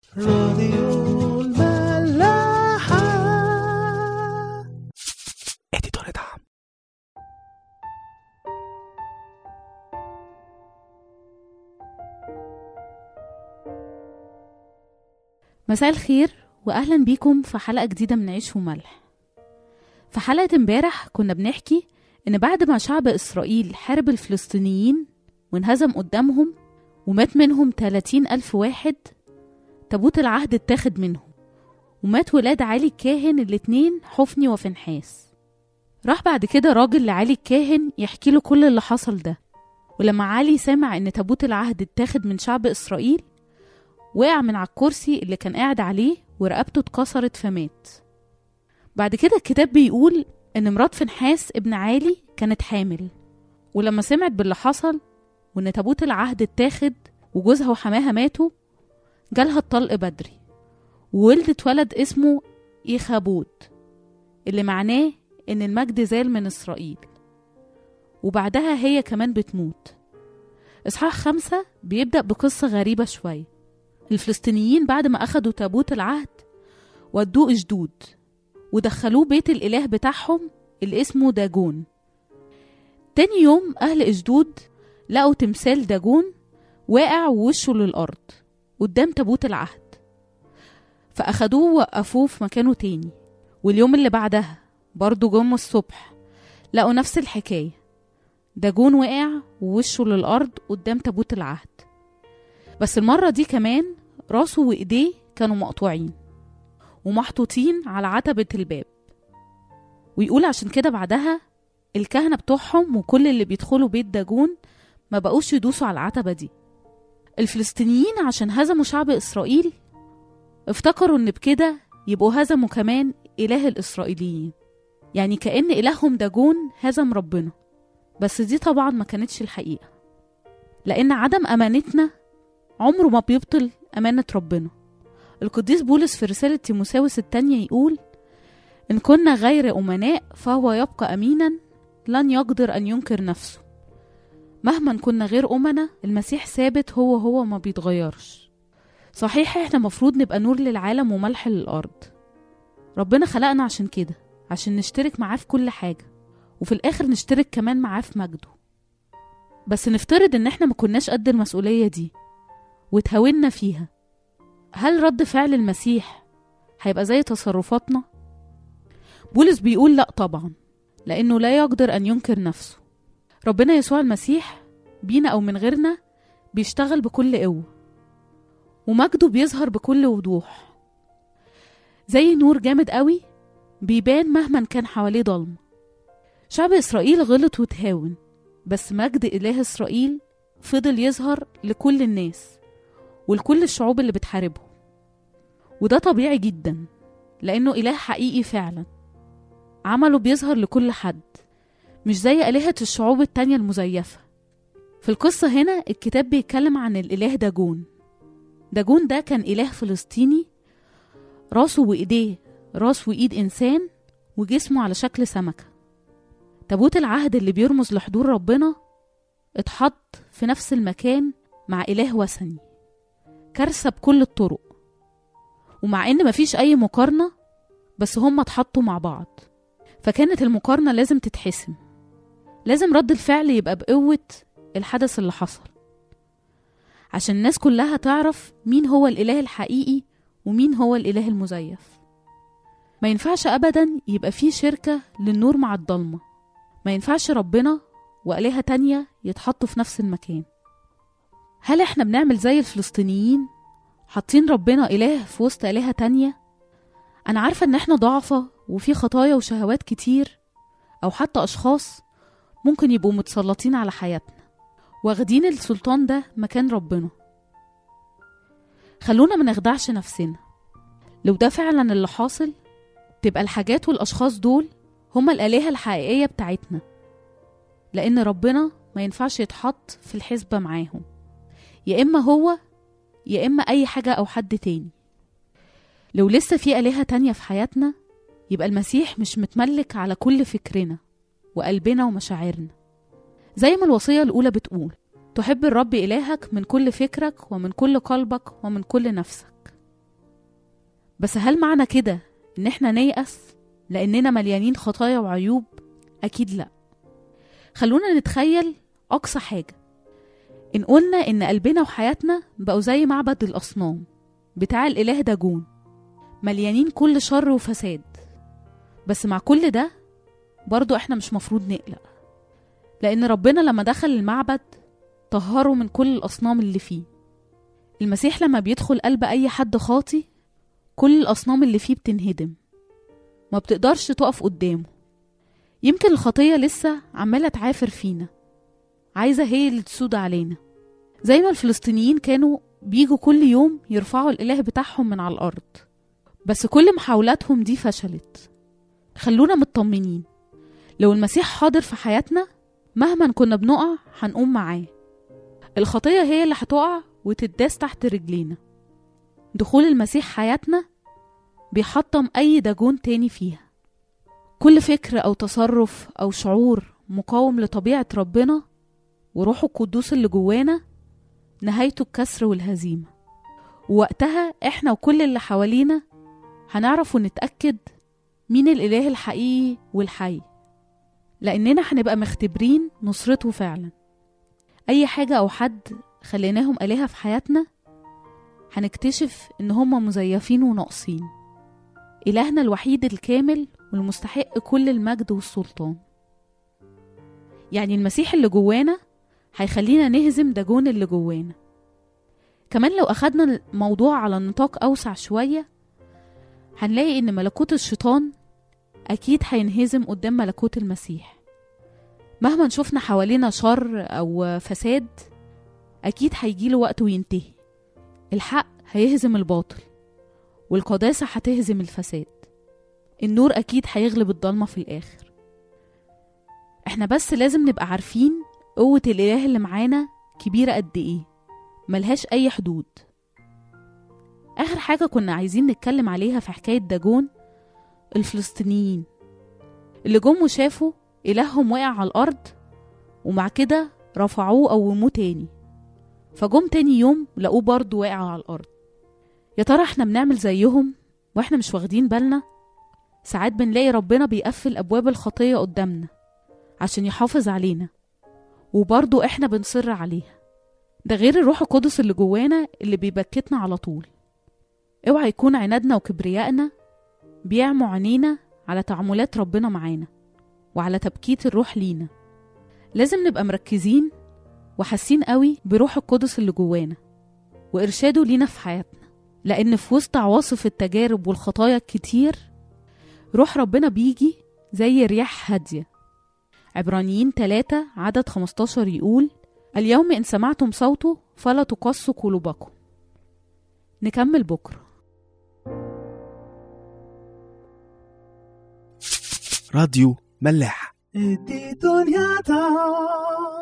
راديو الملاحة اديتور دعم مساء الخير واهلا بيكم في حلقه جديده من عيش وملح في حلقه امبارح كنا بنحكي ان بعد ما شعب اسرائيل حارب الفلسطينيين وانهزم قدامهم ومات منهم 30 ألف واحد تابوت العهد اتاخد منهم ومات ولاد علي الكاهن الاتنين حفني وفنحاس راح بعد كده راجل لعلي الكاهن يحكي له كل اللي حصل ده ولما علي سمع ان تابوت العهد اتاخد من شعب اسرائيل وقع من على الكرسي اللي كان قاعد عليه ورقبته اتكسرت فمات بعد كده الكتاب بيقول ان مرات فنحاس ابن عالي كانت حامل ولما سمعت باللي حصل وان تابوت العهد اتاخد وجوزها وحماها ماتوا جالها الطلق بدري وولدت ولد اسمه إيخابود اللي معناه إن المجد زال من إسرائيل وبعدها هي كمان بتموت إصحاح خمسة بيبدأ بقصة غريبة شوية الفلسطينيين بعد ما أخدوا تابوت العهد ودوه أجدود ودخلوه بيت الإله بتاعهم اللي اسمه داجون تاني يوم أهل أجدود لقوا تمثال داجون واقع ووشه للأرض قدام تابوت العهد فأخدوه ووقفوه في مكانه تاني واليوم اللي بعدها برضه جم الصبح لقوا نفس الحكاية داجون وقع ووشه للأرض قدام تابوت العهد بس المرة دي كمان راسه وإيديه كانوا مقطوعين ومحطوطين على عتبة الباب ويقول عشان كده بعدها الكهنة بتوعهم وكل اللي بيدخلوا بيت داجون ما بقوش يدوسوا على العتبة دي الفلسطينيين عشان هزموا شعب إسرائيل افتكروا إن بكده يبقوا هزموا كمان إله الإسرائيليين يعني كأن إلههم داجون هزم ربنا بس دي طبعا ما كانتش الحقيقة لأن عدم أمانتنا عمره ما بيبطل أمانة ربنا القديس بولس في رسالة تيموساوس التانية يقول إن كنا غير أمناء فهو يبقى أمينا لن يقدر أن ينكر نفسه مهما كنا غير أمنا المسيح ثابت هو هو ما بيتغيرش صحيح احنا مفروض نبقى نور للعالم وملح للأرض ربنا خلقنا عشان كده عشان نشترك معاه في كل حاجة وفي الآخر نشترك كمان معاه في مجده بس نفترض ان احنا ما كناش قد المسؤولية دي وتهاونا فيها هل رد فعل المسيح هيبقى زي تصرفاتنا؟ بولس بيقول لأ طبعا لأنه لا يقدر أن ينكر نفسه ربنا يسوع المسيح بينا أو من غيرنا بيشتغل بكل قوة ومجده بيظهر بكل وضوح زي نور جامد قوي بيبان مهما كان حواليه ضلمة شعب إسرائيل غلط وتهاون بس مجد إله إسرائيل فضل يظهر لكل الناس ولكل الشعوب اللي بتحاربهم وده طبيعي جدا لأنه إله حقيقي فعلا عمله بيظهر لكل حد مش زي آلهة الشعوب التانية المزيفة في القصة هنا الكتاب بيتكلم عن الإله داجون داجون ده كان إله فلسطيني راسه وإيديه راس وإيد إنسان وجسمه على شكل سمكة تابوت العهد اللي بيرمز لحضور ربنا اتحط في نفس المكان مع إله وثني كارثة بكل الطرق ومع إن مفيش أي مقارنة بس هما اتحطوا مع بعض فكانت المقارنة لازم تتحسم لازم رد الفعل يبقى بقوة الحدث اللي حصل عشان الناس كلها تعرف مين هو الإله الحقيقي ومين هو الإله المزيف ما ينفعش أبدا يبقى في شركة للنور مع الضلمة ما ينفعش ربنا وآلهة تانية يتحطوا في نفس المكان هل احنا بنعمل زي الفلسطينيين حاطين ربنا إله في وسط آلهة تانية أنا عارفة إن احنا ضعفة وفي خطايا وشهوات كتير أو حتى أشخاص ممكن يبقوا متسلطين على حياتنا واخدين السلطان ده مكان ربنا خلونا ما نخدعش نفسنا لو ده فعلا اللي حاصل تبقى الحاجات والأشخاص دول هما الآلهة الحقيقية بتاعتنا لأن ربنا ما ينفعش يتحط في الحسبة معاهم يا إما هو يا إما أي حاجة أو حد تاني لو لسه في آلهة تانية في حياتنا يبقى المسيح مش متملك على كل فكرنا وقلبنا ومشاعرنا زي ما الوصية الأولى بتقول تحب الرب إلهك من كل فكرك ومن كل قلبك ومن كل نفسك بس هل معنى كده إن إحنا نيأس لأننا مليانين خطايا وعيوب؟ أكيد لأ خلونا نتخيل أقصى حاجة إن قلنا إن قلبنا وحياتنا بقوا زي معبد الأصنام بتاع الإله داجون مليانين كل شر وفساد بس مع كل ده برضو إحنا مش مفروض نقلق لأن ربنا لما دخل المعبد طهره من كل الأصنام اللي فيه المسيح لما بيدخل قلب أي حد خاطي كل الأصنام اللي فيه بتنهدم ما بتقدرش تقف قدامه يمكن الخطية لسه عمالة تعافر فينا عايزة هي اللي تسود علينا زي ما الفلسطينيين كانوا بيجوا كل يوم يرفعوا الإله بتاعهم من على الأرض بس كل محاولاتهم دي فشلت خلونا مطمنين لو المسيح حاضر في حياتنا مهما كنا بنقع هنقوم معاه الخطية هي اللي هتقع وتداس تحت رجلينا دخول المسيح حياتنا بيحطم أي داجون تاني فيها كل فكر أو تصرف أو شعور مقاوم لطبيعة ربنا وروحه القدوس اللي جوانا نهايته الكسر والهزيمة ووقتها احنا وكل اللي حوالينا هنعرف ونتأكد مين الإله الحقيقي والحي لأننا هنبقى مختبرين نصرته فعلا أي حاجة أو حد خليناهم آلهة في حياتنا هنكتشف إن هما مزيفين وناقصين إلهنا الوحيد الكامل والمستحق كل المجد والسلطان يعني المسيح اللي جوانا هيخلينا نهزم داجون اللي جوانا كمان لو أخدنا الموضوع على نطاق أوسع شوية هنلاقي إن ملكوت الشيطان أكيد هينهزم قدام ملكوت المسيح مهما شفنا حوالينا شر أو فساد أكيد هيجيله وقت وينتهي الحق هيهزم الباطل والقداسة هتهزم الفساد النور أكيد هيغلب الضلمة في الآخر احنا بس لازم نبقى عارفين قوة الإله اللي معانا كبيرة قد إيه ملهاش أي حدود آخر حاجة كنا عايزين نتكلم عليها في حكاية داجون الفلسطينيين اللي جم وشافوا إلههم وقع على الأرض ومع كده رفعوه قوموه تاني فجم تاني يوم لقوه برضه واقع على الأرض يا ترى احنا بنعمل زيهم واحنا مش واخدين بالنا ساعات بنلاقي ربنا بيقفل أبواب الخطية قدامنا عشان يحافظ علينا وبرضه احنا بنصر عليها ده غير الروح القدس اللي جوانا اللي بيبكتنا على طول اوعى يكون عنادنا وكبريائنا بيعموا عينينا على تعاملات ربنا معانا وعلى تبكيت الروح لينا لازم نبقى مركزين وحاسين قوي بروح القدس اللي جوانا وإرشاده لينا في حياتنا لأن في وسط عواصف التجارب والخطايا الكتير روح ربنا بيجي زي رياح هادية عبرانيين 3 عدد 15 يقول اليوم إن سمعتم صوته فلا تقصوا قلوبكم نكمل بكرة راديو ملاح ادي دنيا